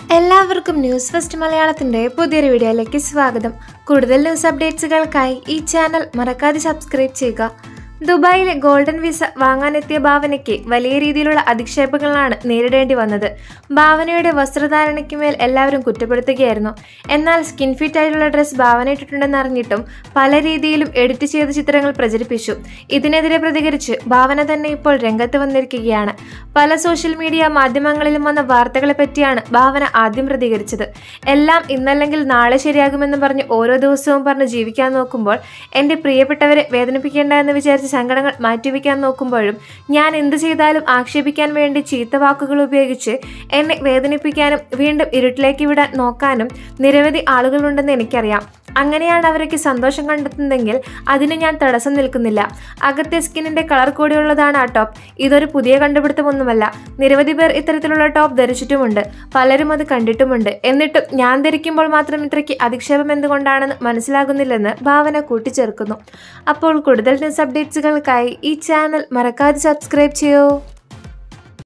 എല്ലാവർക്കും news first മലയാളത്തിന്റെ പുതിയൊരു വീഡിയോയിലേക്ക് സ്വാഗതം കൂടുതൽ ന്യൂസ് അപ്ഡേറ്റ്സുകൾക്കായി ഈ ചാനൽ മറക്കാതെ സബ്സ്ക്രൈബ് ചെയ്യുക ദുബായിലെ ഗോൾഡൻ വിസ വാങ്ങാനെത്തിയ ഭാവനയ്ക്ക് വലിയ രീതിയിലുള്ള അധിക്ഷേപങ്ങളാണ് നേരിടേണ്ടി വന്നത് ഭാവനയുടെ വസ്ത്രധാരണയ്ക്ക് മേൽ എല്ലാവരും കുറ്റപ്പെടുത്തുകയായിരുന്നു എന്നാൽ സ്കിൻ ഫിറ്റ് ആയിട്ടുള്ള ഡ്രസ്സ് ഭാവന ഇട്ടിട്ടുണ്ടെന്ന് അറിഞ്ഞിട്ടും പല രീതിയിലും എഡിറ്റ് ചെയ്ത ചിത്രങ്ങൾ പ്രചരിപ്പിച്ചു ഇതിനെതിരെ പ്രതികരിച്ച് ഭാവന തന്നെ ഇപ്പോൾ രംഗത്ത് വന്നിരിക്കുകയാണ് പല സോഷ്യൽ മീഡിയ മാധ്യമങ്ങളിലും വന്ന വാർത്തകളെ പറ്റിയാണ് ഭാവന ആദ്യം പ്രതികരിച്ചത് എല്ലാം ഇന്നല്ലെങ്കിൽ നാളെ ശരിയാകുമെന്ന് പറഞ്ഞ് ഓരോ ദിവസവും പറഞ്ഞ് ജീവിക്കാൻ നോക്കുമ്പോൾ എൻ്റെ പ്രിയപ്പെട്ടവരെ വേദനിപ്പിക്കേണ്ട എന്ന് വിചാരിച്ച് സങ്കടങ്ങൾ മാറ്റിവെക്കാൻ നോക്കുമ്പോഴും ഞാൻ എന്ത് ചെയ്താലും ആക്ഷേപിക്കാൻ വേണ്ടി ചീത്ത വാക്കുകൾ ഉപയോഗിച്ച് എന്നെ വേദനിപ്പിക്കാനും വീണ്ടും ഇരുട്ടിലേക്ക് വിടാൻ നോക്കാനും നിരവധി ആളുകളുണ്ടെന്ന് എനിക്കറിയാം അങ്ങനെയാണ് അവരൊക്കെ സന്തോഷം കണ്ടെത്തുന്നതെങ്കിൽ അതിന് ഞാൻ തടസ്സം നിൽക്കുന്നില്ല അകത്തെ സ്കിന്നിന്റെ കളർ കൂടിയുള്ളതാണ് ആ ടോപ്പ് ഇതൊരു പുതിയ കണ്ടുപിടുത്തമൊന്നുമല്ല നിരവധി പേർ ഇത്തരത്തിലുള്ള ടോപ്പ് ധരിച്ചിട്ടുമുണ്ട് പലരും അത് കണ്ടിട്ടുമുണ്ട് എന്നിട്ടും ഞാൻ ധരിക്കുമ്പോൾ മാത്രം ഇത്രയ്ക്ക് അധിക്ഷേപം എന്തുകൊണ്ടാണെന്ന് മനസ്സിലാകുന്നില്ലെന്ന് ഭാവന കൂട്ടിച്ചേർക്കുന്നു അപ്പോൾ കൂടുതൽ ന്യൂസ് അപ്ഡേറ്റ്സുകൾക്കായി ഈ ചാനൽ മറക്കാതെ സബ്സ്ക്രൈബ് ചെയ്യൂ